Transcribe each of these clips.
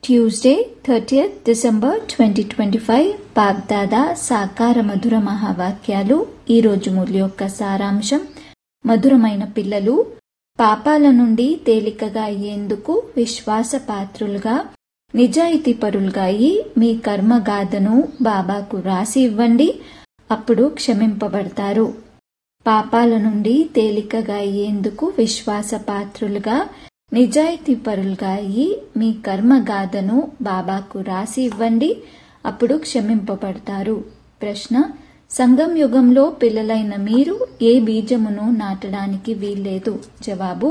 Tuesday thirtieth December twenty twenty five బాగ్దాదా సాకార మధుర మహావాక్యాలు ఈరోజు మూల్య యొక్క సారాంశం మధురమైన పిల్లలు పాపాల నుండి తేలికగా అయ్యేందుకు విశ్వాసపాత్రులుగా నిజాయితీపరులుగా అయి మీ కర్మగాథను బాబాకు రాసి ఇవ్వండి అప్పుడు క్షమింపబడతారు పాపాల నుండి తేలికగా అయ్యేందుకు విశ్వాసపాత్రులుగా నిజాయితీపరులుగా అయి మీ కర్మగాథను బాబాకు రాసి ఇవ్వండి అప్పుడు క్షమింపబడతారు ప్రశ్న సంగం యుగంలో పిల్లలైన మీరు ఏ బీజమును నాటడానికి వీల్లేదు జవాబు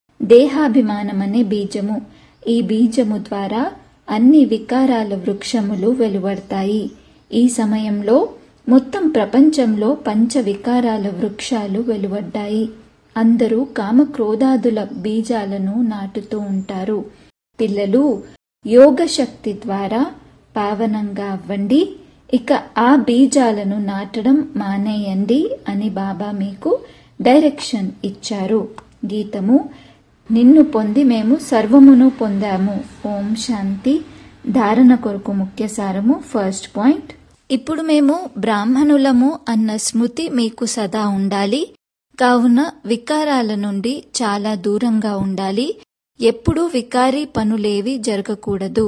దేహాభిమానమనే బీజము ఈ బీజము ద్వారా అన్ని వికారాల వృక్షములు వెలువడతాయి ఈ సమయంలో మొత్తం ప్రపంచంలో పంచ వికారాల వృక్షాలు వెలువడ్డాయి అందరూ కామక్రోధాదుల బీజాలను నాటుతూ ఉంటారు పిల్లలు యోగ శక్తి ద్వారా పావనంగా అవ్వండి ఇక ఆ బీజాలను నాటడం మానేయండి అని బాబా మీకు డైరెక్షన్ ఇచ్చారు గీతము నిన్ను పొంది మేము సర్వమును పొందాము ఓం శాంతి ధారణ కొరకు ముఖ్య సారము ఫస్ట్ పాయింట్ ఇప్పుడు మేము బ్రాహ్మణులము అన్న స్మృతి మీకు సదా ఉండాలి కావున వికారాల నుండి చాలా దూరంగా ఉండాలి ఎప్పుడూ వికారీ పనులేవి జరగకూడదు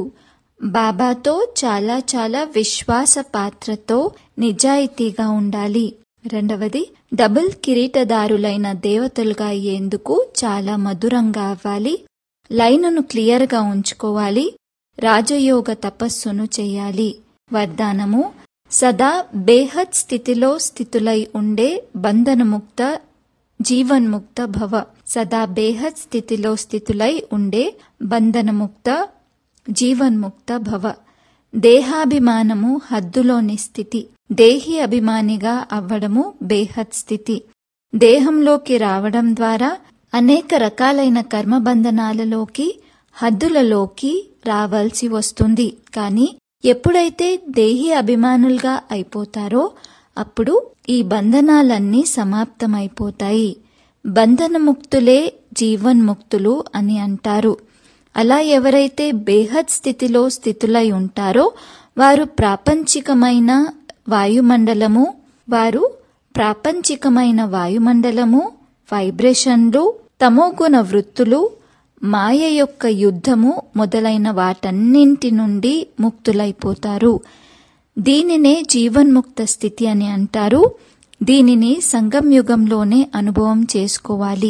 బాబాతో చాలా చాలా విశ్వాస పాత్రతో నిజాయితీగా ఉండాలి రెండవది డబుల్ కిరీటదారులైన దేవతలుగా అయ్యేందుకు చాలా మధురంగా అవ్వాలి లైనును క్లియర్గా ఉంచుకోవాలి రాజయోగ తపస్సును చేయాలి వరదానము సదా బేహద్ స్థితిలో స్థితులై ఉండే బంధనముక్త జీవన్ముక్త భవ సదా బేహద్ స్థితిలో స్థితులై ఉండే బంధనముక్త జీవన్ముక్త భవ దేహాభిమానము హద్దులోని స్థితి దేహి అభిమానిగా అవ్వడము బేహద్ స్థితి దేహంలోకి రావడం ద్వారా అనేక రకాలైన కర్మబంధనాలలోకి హద్దులలోకి రావాల్సి వస్తుంది కానీ ఎప్పుడైతే దేహి అభిమానులుగా అయిపోతారో అప్పుడు ఈ బంధనాలన్నీ సమాప్తమైపోతాయి బంధనముక్తులే జీవన్ముక్తులు అని అంటారు అలా ఎవరైతే బేహద్ స్థితిలో స్థితులై ఉంటారో వారు ప్రాపంచికమైన వాయుమండలము వారు ప్రాపంచికమైన వాయుమండలము వైబ్రేషన్లు తమోగుణ వృత్తులు మాయ యొక్క యుద్ధము మొదలైన వాటన్నింటి నుండి ముక్తులైపోతారు దీనినే జీవన్ముక్త స్థితి అని అంటారు దీనిని సంగం యుగంలోనే అనుభవం చేసుకోవాలి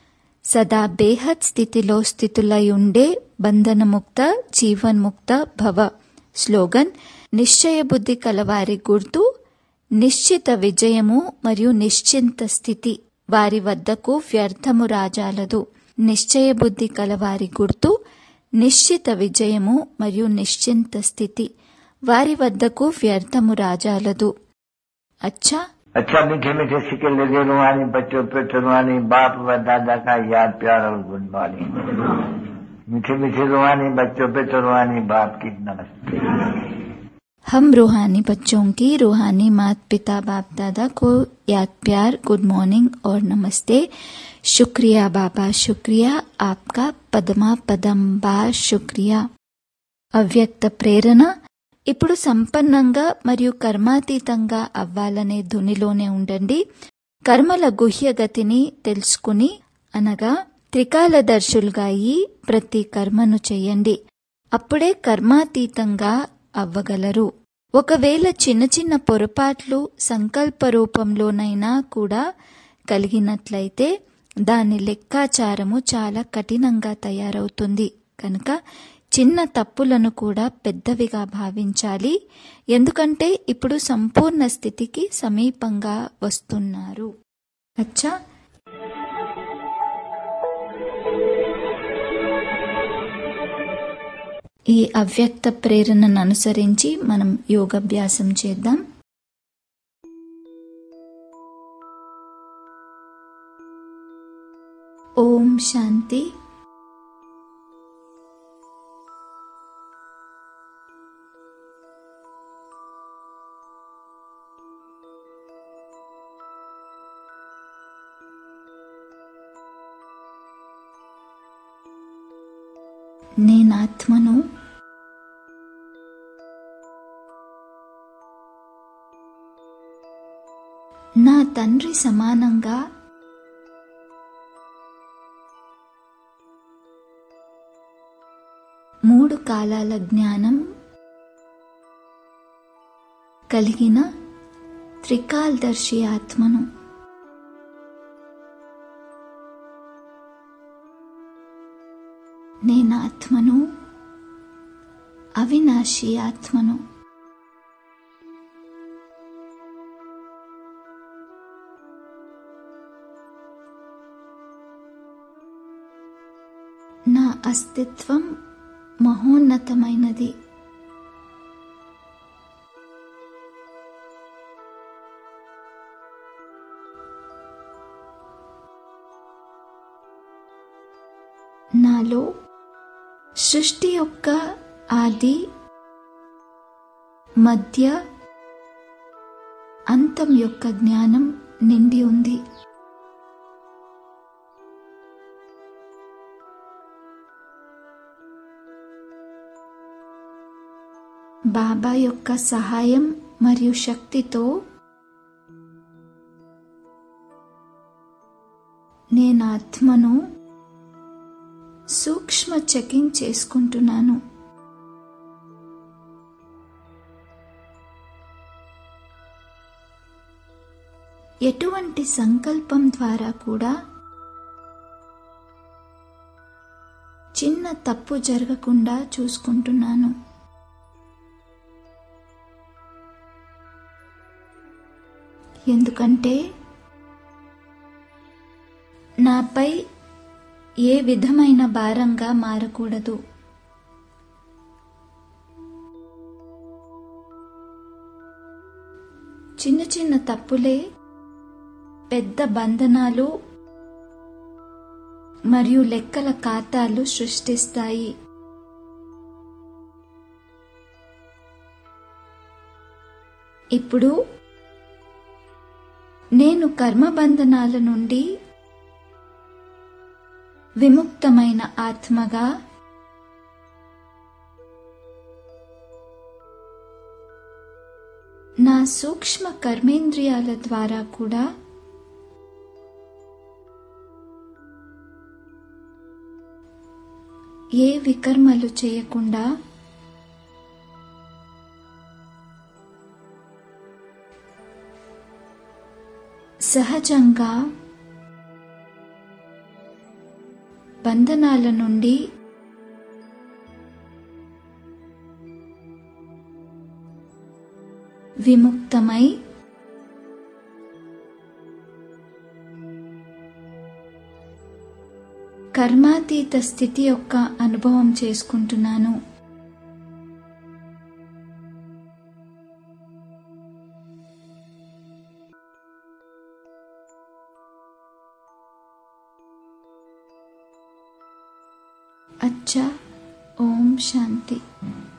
సదా బేహద్ స్థితిలో స్థితులై ఉండే బంధనముక్త జీవన్ముక్త భవ స్లోగన్ నిశ్చయ బుద్ధి కలవారి గుర్తు నిశ్చిత విజయము మరియు నిశ్చింత స్థితి వారి వద్దకు వ్యర్థము రాజాలదు నిశ్చయ బుద్ధి కలవారి గుర్తు నిశ్చిత విజయము మరియు నిశ్చింత స్థితి వారి వద్దకు వ్యర్థము రాజాలదు అచ్చా अच्छा मीठे मीठे सिक्के लगे रुहानी बच्चों पे रुहानी बाप व दादा का याद प्यार और गुड मॉर्निंग मीठे मीठे रुहानी बच्चों पे रुहानी बाप की नमस्ते हम रूहानी बच्चों की रूहानी माता पिता बाप दादा को याद प्यार गुड मॉर्निंग और नमस्ते शुक्रिया बाबा शुक्रिया आपका पदमा पदंबा शुक्रिया అవ్యక్త ప్రేరణ ఇప్పుడు సంపన్నంగా మరియు కర్మాతీతంగా అవ్వాలనే ధునిలోనే ఉండండి కర్మల గుహ్యగతిని తెలుసుకుని అనగా త్రికాలదర్శులుగా అయి ప్రతి కర్మను చెయ్యండి అప్పుడే కర్మాతీతంగా అవ్వగలరు ఒకవేళ చిన్న చిన్న పొరపాట్లు సంకల్ప రూపంలోనైనా కూడా కలిగినట్లయితే దాని లెక్కాచారము చాలా కఠినంగా తయారవుతుంది కనుక చిన్న తప్పులను కూడా పెద్దవిగా భావించాలి ఎందుకంటే ఇప్పుడు సంపూర్ణ స్థితికి సమీపంగా వస్తున్నారు అచ్చా ఈ అవ్యక్త ప్రేరణను అనుసరించి మనం యోగాభ్యాసం చేద్దాం ఓం శాంతి నేనాత్మను తండ్రి సమానంగా మూడు కాలాల జ్ఞానం కలిగిన త్రికాల్దర్శి ఆత్మను నేను ఆత్మను అవినాశి ఆత్మను నా అస్తిత్వం మహోన్నతమైనది నాలో సృష్టి యొక్క ఆది మధ్య అంతం యొక్క జ్ఞానం నిండి ఉంది బాబా యొక్క సహాయం మరియు శక్తితో నేను ఆత్మను సూక్ష్మ చెకింగ్ చేసుకుంటున్నాను ఎటువంటి సంకల్పం ద్వారా కూడా చిన్న తప్పు జరగకుండా చూసుకుంటున్నాను ఎందుకంటే నాపై ఏ విధమైన భారంగా మారకూడదు చిన్న చిన్న తప్పులే పెద్ద బంధనాలు మరియు లెక్కల ఖాతాలు సృష్టిస్తాయి ఇప్పుడు నేను కర్మబంధనాల నుండి విముక్తమైన ఆత్మగా నా సూక్ష్మ కర్మేంద్రియాల ద్వారా కూడా ఏ వికర్మలు చేయకుండా సహజంగా బంధనాల నుండి విముక్తమై కర్మాతీత స్థితి యొక్క అనుభవం చేసుకుంటున్నాను అచ్చా ఓం శాంతి